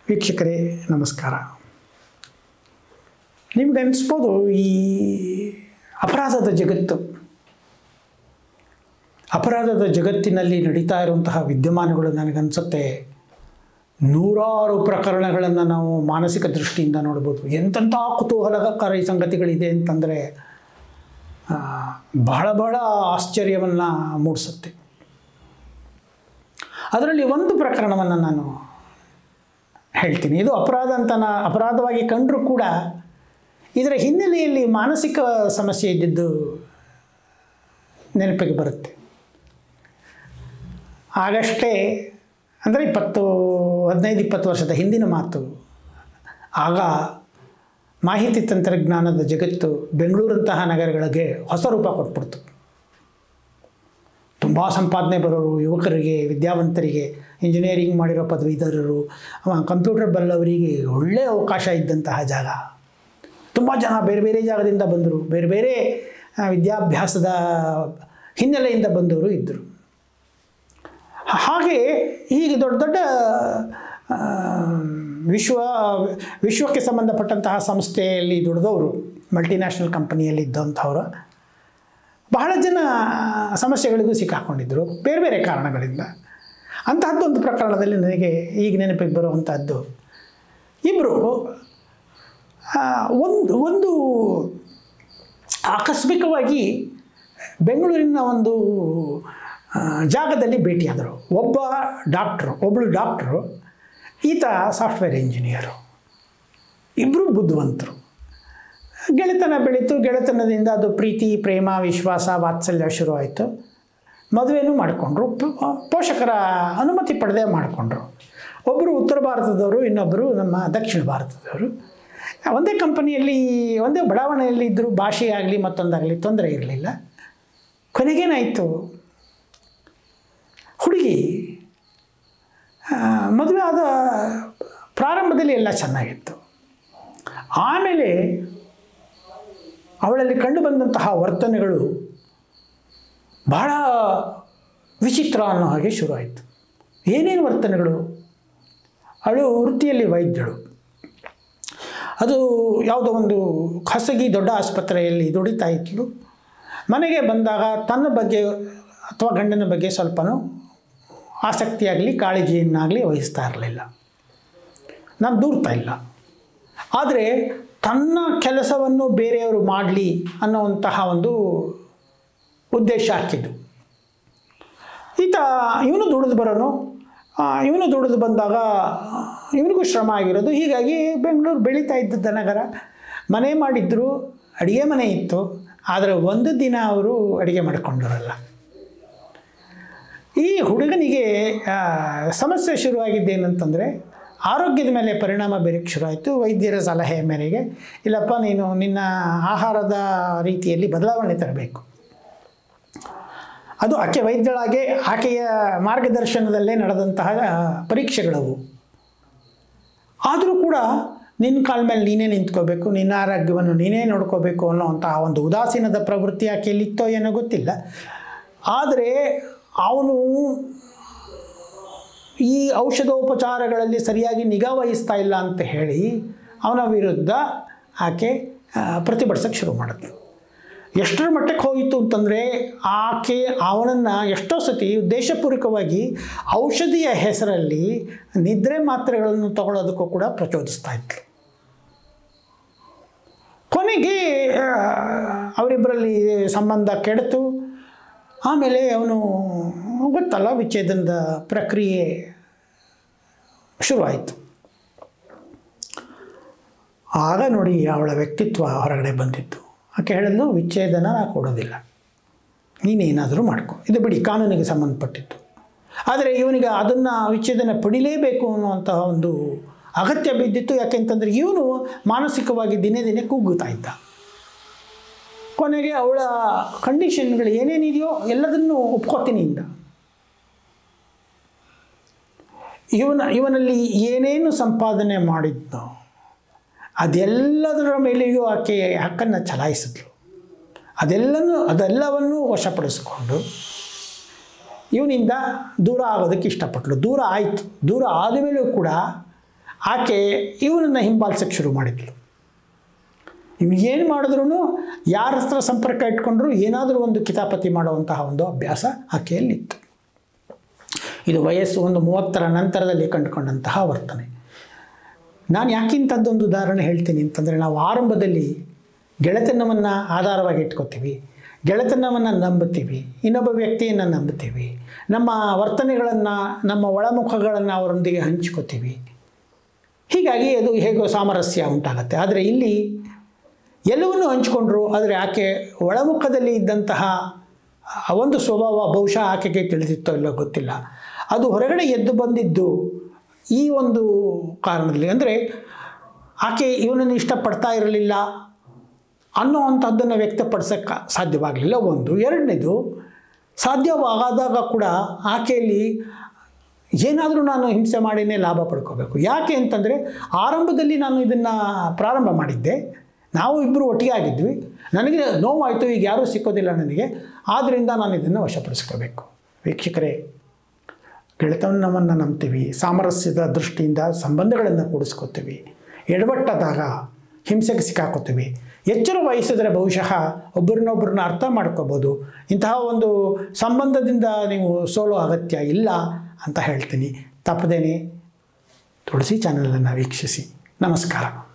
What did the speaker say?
ವೀಕ್ಷಕರೇ ನಮಸ್ಕಾರ ನಿಮ್ಗೆ ಅನಿಸ್ಬೋದು ಈ ಅಪರಾಧದ ಜಗತ್ತು ಅಪರಾಧದ ಜಗತ್ತಿನಲ್ಲಿ ನಡೀತಾ ಇರುವಂತಹ ವಿದ್ಯಮಾನಗಳು ನನಗನ್ಸುತ್ತೆ ನೂರಾರು ಪ್ರಕರಣಗಳನ್ನು ನಾವು ಮಾನಸಿಕ ದೃಷ್ಟಿಯಿಂದ ನೋಡ್ಬೋದು ಎಂತೆಂಥ ಕುತೂಹಲಕಾರಿ ಸಂಗತಿಗಳಿದೆ ಅಂತಂದರೆ ಆ, ಬಹಳ ಬಹಳ ಆಶ್ಚರ್ಯವನ್ನು ಮೂಡಿಸುತ್ತೆ ಅದರಲ್ಲಿ ಒಂದು ಪ್ರಕರಣವನ್ನು ನಾನು ಹೇಳ್ತೀನಿ ಇದು ಅಪರಾಧ ಅಂತ ನಾ ಅಪರಾಧವಾಗಿ ಕಂಡರೂ ಕೂಡ ಇದರ ಹಿನ್ನೆಲೆಯಲ್ಲಿ ಮಾನಸಿಕ ಸಮಸ್ಯೆ ಇದ್ದಿದ್ದು ನೆನಪಿಗೆ ಬರುತ್ತೆ ಆಗಷ್ಟೇ ಅಂದರೆ ಇಪ್ಪತ್ತು ಹದಿನೈದು ಇಪ್ಪತ್ತು ವರ್ಷದ ಹಿಂದಿನ ಮಾತು ಆಗ ಮಾಹಿತಿ ತಂತ್ರಜ್ಞಾನದ ಜಗತ್ತು ಬೆಂಗಳೂರಂತಹ ನಗರಗಳಿಗೆ ಹೊಸ ರೂಪ ಕೊಟ್ಬಿಡ್ತು ತುಂಬ ಸಂಪಾದನೆ ಬರೋರು ಯುವಕರಿಗೆ ವಿದ್ಯಾವಂತರಿಗೆ ಇಂಜಿನಿಯರಿಂಗ್ ಮಾಡಿರೋ ಪದವೀಧರರು ಅವ ಕಂಪ್ಯೂಟರ್ ಬಲ್ಲವರಿಗೆ ಒಳ್ಳೆಯ ಅವಕಾಶ ಇದ್ದಂತಹ ಜಾಗ ತುಂಬ ಜನ ಬೇರೆ ಬೇರೆ ಜಾಗದಿಂದ ಬಂದರು ಬೇರೆ ಬೇರೆ ಆ, ವಿದ್ಯಾಭ್ಯಾಸದ ಹಿನ್ನೆಲೆಯಿಂದ ಬಂದವರು ಇದ್ದರು ಹಾಗೆ ಹೀಗೆ ದೊಡ್ಡ ದೊಡ್ಡ ಆ, ವಿಶ್ವ ವಿಶ್ವಕ್ಕೆ ಸಂಬಂಧಪಟ್ಟಂತಹ ಸಂಸ್ಥೆಯಲ್ಲಿ ದುಡಿದವರು ಮಲ್ಟಿನ್ಯಾಷನಲ್ ಕಂಪನಿಯಲ್ಲಿ ಇದ್ದಂಥವರು ಬಹಳ ಜನ ಸಮಸ್ಯೆಗಳಿಗೂ ಸಿಕ್ಕಾಕೊಂಡಿದ್ದರು ಬೇರೆ ಬೇರೆ ಕಾರಣಗಳಿಂದ ಅಂತಹದ್ದೊಂದು ಪ್ರಕರಣದಲ್ಲಿ ನನಗೆ ಈಗ ನೆನಪಿಗೆ ಬರುವಂಥದ್ದು ಇಬ್ಬರು ಒಂದು ಒಂದು ಆಕಸ್ಮಿಕವಾಗಿ ಬೆಂಗಳೂರಿನ ಒಂದು ಆ, ಜಾಗದಲ್ಲಿ ಭೇಟಿಯಾದರು ಒಬ್ಬ ಡಾಕ್ಟ್ರು ಒಬ್ಬಳು ಡಾಕ್ಟ್ರು ಈತ ಸಾಫ್ಟ್ವೇರ್ ಇಂಜಿನಿಯರು ಇಬ್ಬರು ಬುದ್ಧಿವಂತರು ಗೆಳೆತನ ಬೆಳೀತು ಗೆಳೆತನದಿಂದ ಅದು ಪ್ರೀತಿ ಪ್ರೇಮ ವಿಶ್ವಾಸ ವಾತ್ಸಲ್ಯ ಶುರುವಾಯಿತು ಮದುವೆನೂ ಮಾಡಿಕೊಂಡ್ರು ಪ- ಪೋಷಕರ ಅನುಮತಿ ಪಡೆದೇ ಮಾಡಿಕೊಂಡ್ರು ಒಬ್ಬರು ಉತ್ತರ ಭಾರತದವರು ಇನ್ನೊಬ್ಬರು ನಮ್ಮ ದಕ್ಷಿಣ ಭಾರತದವರು ಒಂದೇ ಕಂಪನಿಯಲ್ಲಿ ಒಂದೇ ಬಡಾವಣೆಯಲ್ಲಿ ಇದ್ದರೂ ಭಾಷೆ ಆಗಲಿ ಮತ್ತೊಂದಾಗಲಿ ತೊಂದರೆ ಇರಲಿಲ್ಲ ಕೊನೆಗೇನಾಯಿತು ಹುಡುಗಿ ಆ, ಮದುವೆ ಆದ ಪ್ರಾರಂಭದಲ್ಲಿ ಎಲ್ಲ ಚೆನ್ನಾಗಿತ್ತು ಆಮೇಲೆ ಅವಳಲ್ಲಿ ಕಂಡು ಬಂದಂತಹ ವರ್ತನೆಗಳು ಬಹಳ ವಿಚಿತ್ರ ಅನ್ನೋ ಹಾಗೆ ಶುರುವಾಯಿತು ಏನೇನು ವರ್ತನೆಗಳು ಅವಳು ವೃತ್ತಿಯಲ್ಲಿ ವೈದ್ಯಳು ಅದು ಯಾವುದೋ ಒಂದು ಖಾಸಗಿ ದೊಡ್ಡ ಆಸ್ಪತ್ರೆಯಲ್ಲಿ ದುಡಿತಾ ಇದ್ಲು ಮನೆಗೆ ಬಂದಾಗ ತನ್ನ ಬಗ್ಗೆ ಅಥವಾ ಗಂಡನ ಬಗ್ಗೆ ಸ್ವಲ್ಪನೂ ಆಸಕ್ತಿಯಾಗಲಿ ಕಾಳಜಿಯನ್ನಾಗಲಿ ವಹಿಸ್ತಾ ಇರಲಿಲ್ಲ ನಾನು ದೂರ್ತಾ ಇಲ್ಲ ಆದರೆ ತನ್ನ ಕೆಲಸವನ್ನು ಬೇರೆಯವರು ಮಾಡಲಿ ಅನ್ನೋವಂತಹ ಒಂದು ಉದ್ದೇಶ ಹಾಕಿದ್ದು ಈತ ಇವನು ದುಡಿದು ಬರೋನು ಆ, ಇವನು ದುಡಿದು ಬಂದಾಗ ಇವನಿಗೂ ಶ್ರಮ ಆಗಿರೋದು ಹೀಗಾಗಿ ಬೆಂಗಳೂರು ಬೆಳೀತಾ ಇದ್ದದ್ದ ನಗರ ಮನೆ ಮಾಡಿದ್ರು ಅಡುಗೆ ಮನೆ ಇತ್ತು ಆದರೆ ಒಂದು ದಿನ ಅವರು ಅಡುಗೆ ಮಾಡಿಕೊಂಡರಲ್ಲ ಈ ಹುಡುಗನಿಗೆ ಆ, ಸಮಸ್ಯೆ ಶುರುವಾಗಿದ್ದೇನಂತಂದರೆ ಆರೋಗ್ಯದ ಮೇಲೆ ಪರಿಣಾಮ ಬೀರಕ್ಕೆ ಶುರುವಾಯಿತು ವೈದ್ಯರ ಸಲಹೆಯ ಮೇರೆಗೆ ಇಲ್ಲಪ್ಪ ನೀನು ನಿನ್ನ ಆಹಾರದ ರೀತಿಯಲ್ಲಿ ಬದಲಾವಣೆ ತರಬೇಕು ಅದು ಆಕೆ ವೈದ್ಯಳಾಗೆ ಆಕೆಯ ಮಾರ್ಗದರ್ಶನದಲ್ಲೇ ನಡೆದಂತಹ ಪರೀಕ್ಷೆಗಳವು ಆದರೂ ಕೂಡ ನಿನ್ನ ಕಾಲ ಮೇಲೆ ನೀನೇ ನಿಂತ್ಕೋಬೇಕು ನಿನ್ನ ಆರೋಗ್ಯವನ್ನು ನೀನೇ ನೋಡ್ಕೋಬೇಕು ಅನ್ನೋವಂತಹ ಒಂದು ಉದಾಸೀನದ ಪ್ರವೃತ್ತಿ ಆಕೆಯಲ್ಲಿತ್ತೋ ಏನೋ ಗೊತ್ತಿಲ್ಲ ಆದರೆ ಅವನು ಈ ಔಷಧೋಪಚಾರಗಳಲ್ಲಿ ಸರಿಯಾಗಿ ನಿಗಾ ವಹಿಸ್ತಾ ಇಲ್ಲ ಅಂತ ಹೇಳಿ ಅವನ ವಿರುದ್ಧ ಆಕೆ ಆ, ಪ್ರತಿಭಟಿಸಕ್ಕೆ ಶುರು ಮಾಡಿದ್ಲು ಎಷ್ಟರ ಮಟ್ಟಕ್ಕೆ ಹೋಯಿತು ಅಂತಂದರೆ ಆಕೆ ಅವನನ್ನು ಎಷ್ಟೋ ಸತಿ ಉದ್ದೇಶಪೂರ್ವಕವಾಗಿ ಔಷಧಿಯ ಹೆಸರಲ್ಲಿ ನಿದ್ರೆ ಮಾತ್ರೆಗಳನ್ನು ತಗೊಳ್ಳೋದಕ್ಕೂ ಕೂಡ ಪ್ರಚೋದಿಸ್ತಾ ಇದ್ಲು ಕೊನೆಗೆ ಆ, ಅವರಿಬ್ಬರಲ್ಲಿ ಸಂಬಂಧ ಕೆಡ್ತು ಆಮೇಲೆ ಅವನು ಗೊತ್ತಲ್ಲ ವಿಚ್ಛೇದನದ ಪ್ರಕ್ರಿಯೆ ಶುರುವಾಯಿತು ಆಗ ನೋಡಿ ಅವಳ ವ್ಯಕ್ತಿತ್ವ ಹೊರಗಡೆ ಬಂದಿತ್ತು ಆಕೆ ಹೇಳಿದ್ಲು ವಿಚ್ಛೇದನ ನಾ ಕೊಡೋದಿಲ್ಲ ನೀನೇನಾದರೂ ಮಾಡ್ಕೊ ಇದು ಬಿಡಿ ಕಾನೂನಿಗೆ ಸಂಬಂಧಪಟ್ಟಿತ್ತು ಆದರೆ ಇವನಿಗೆ ಅದನ್ನು ವಿಚ್ಛೇದನ ಪಡಿಲೇಬೇಕು ಅನ್ನುವಂತಹ ಒಂದು ಅಗತ್ಯ ಬಿದ್ದಿತ್ತು ಯಾಕೆಂತಂದರೆ ಇವನು ಮಾನಸಿಕವಾಗಿ ದಿನೇ ದಿನೇ ಕುಗ್ಗುತ್ತಾ ಇದ್ದ ಕೊನೆಗೆ ಅವಳ ಕಂಡೀಷನ್ಗಳು ಏನೇನಿದೆಯೋ ಎಲ್ಲದನ್ನು ಒಪ್ಕೋತೀನಿ ಇಂದ ಇವನ ಇವನಲ್ಲಿ ಏನೇನು ಸಂಪಾದನೆ ಮಾಡಿದ್ನೋ ಅದೆಲ್ಲದರ ಮೇಲೆಯೂ ಆಕೆ ಹಕ್ಕನ್ನು ಚಲಾಯಿಸಿದ್ಳು ಅದೆಲ್ಲನೂ ಅದೆಲ್ಲವನ್ನೂ ವಶಪಡಿಸಿಕೊಂಡು ಇವನಿಂದ ದೂರ ಆಗೋದಕ್ಕೆ ಇಷ್ಟಪಟ್ಟಳು ದೂರ ಆಯಿತು ದೂರ ಆದ ಮೇಲೂ ಕೂಡ ಆಕೆ ಇವನನ್ನು ಹಿಂಬಾಲಿಸೋಕ್ಕೆ ಶುರು ಮಾಡಿದ್ಲು ಇವ್ನು ಏನು ಮಾಡಿದ್ರೂ ಯಾರ ಹತ್ರ ಸಂಪರ್ಕ ಇಟ್ಕೊಂಡ್ರು ಏನಾದರೂ ಒಂದು ಕಿತಾಪತಿ ಮಾಡುವಂತಹ ಒಂದು ಅಭ್ಯಾಸ ಆಕೆಯಲ್ಲಿತ್ತು ಇದು ವಯಸ್ಸು ಒಂದು ಮೂವತ್ತರ ನಂತರದಲ್ಲಿ ಕಂಡುಕೊಂಡಂತಹ ವರ್ತನೆ ನಾನು ಯಾಕಿಂಥದ್ದೊಂದು ಉದಾಹರಣೆ ಹೇಳ್ತೀನಿ ಅಂತಂದರೆ ನಾವು ಆರಂಭದಲ್ಲಿ ಗೆಳೆತನವನ್ನು ಆಧಾರವಾಗಿ ಇಟ್ಕೋತೀವಿ ಗೆಳೆತನವನ್ನು ನಂಬುತ್ತೀವಿ ಇನ್ನೊಬ್ಬ ವ್ಯಕ್ತಿಯನ್ನು ನಂಬುತ್ತೀವಿ ನಮ್ಮ ವರ್ತನೆಗಳನ್ನು ನಮ್ಮ ಒಳಮುಖಗಳನ್ನು ಅವರೊಂದಿಗೆ ಹಂಚ್ಕೋತೀವಿ ಹೀಗಾಗಿ ಅದು ಹೇಗೋ ಸಾಮರಸ್ಯ ಉಂಟಾಗತ್ತೆ ಆದರೆ ಇಲ್ಲಿ ಎಲ್ಲವನ್ನೂ ಹಂಚಿಕೊಂಡ್ರು ಆದರೆ ಆಕೆ ಒಳಮುಖದಲ್ಲಿ ಇದ್ದಂತಹ ಆ ಒಂದು ಸ್ವಭಾವ ಬಹುಶಃ ಆಕೆಗೆ ತಿಳಿದಿತ್ತೋ ಇಲ್ಲೋ ಗೊತ್ತಿಲ್ಲ ಅದು ಹೊರಗಡೆ ಎದ್ದು ಬಂದಿದ್ದು ಈ ಒಂದು ಕಾರಣದಲ್ಲಿ ಅಂದರೆ ಆಕೆ ಇವನನ್ನು ಇಷ್ಟಪಡ್ತಾ ಇರಲಿಲ್ಲ ಅನ್ನೋ ಅಂಥದ್ದನ್ನು ವ್ಯಕ್ತಪಡಿಸೋಕ್ಕೆ ಸಾಧ್ಯವಾಗಲಿಲ್ಲ ಒಂದು ಎರಡನೇದು ಸಾಧ್ಯವಾದಾಗ ಕೂಡ ಆಕೆಯಲ್ಲಿ ಏನಾದರೂ ನಾನು ಹಿಂಸೆ ಮಾಡಿನೇ ಲಾಭ ಪಡ್ಕೋಬೇಕು ಯಾಕೆ ಅಂತಂದರೆ ಆರಂಭದಲ್ಲಿ ನಾನು ಇದನ್ನು ಪ್ರಾರಂಭ ಮಾಡಿದ್ದೆ ನಾವು ಇಬ್ಬರು ಒಟ್ಟಿಗೆ ಆಗಿದ್ವಿ ನನಗೆ ನೋವಾಯಿತು ಈಗ ಯಾರೂ ಸಿಕ್ಕೋದಿಲ್ಲ ನನಗೆ ಆದ್ದರಿಂದ ನಾನು ಇದನ್ನು ವಶಪಡಿಸ್ಕೋಬೇಕು ವೀಕ್ಷಕರೇ ಗೆಳೆತನವನ್ನು ನಂಬ್ತೀವಿ ಸಾಮರಸ್ಯದ ದೃಷ್ಟಿಯಿಂದ ಸಂಬಂಧಗಳನ್ನು ಕೂಡಿಸ್ಕೋತೀವಿ ಎಡವಟ್ಟಾದಾಗ ಹಿಂಸೆಗೆ ಸಿಕ್ಕಾಕೋತೀವಿ ಎಚ್ಚರ ವಹಿಸಿದ್ರೆ ಬಹುಶಃ ಒಬ್ಬರನ್ನೊಬ್ಬರನ್ನ ಅರ್ಥ ಮಾಡ್ಕೋಬೋದು ಇಂತಹ ಒಂದು ಸಂಬಂಧದಿಂದ ನೀವು ಸೋಲೋ ಅಗತ್ಯ ಇಲ್ಲ ಅಂತ ಹೇಳ್ತೀನಿ ತಪ್ಪದೇನೆ ತುಳಸಿ ಚಾನಲನ್ನು ವೀಕ್ಷಿಸಿ ನಮಸ್ಕಾರ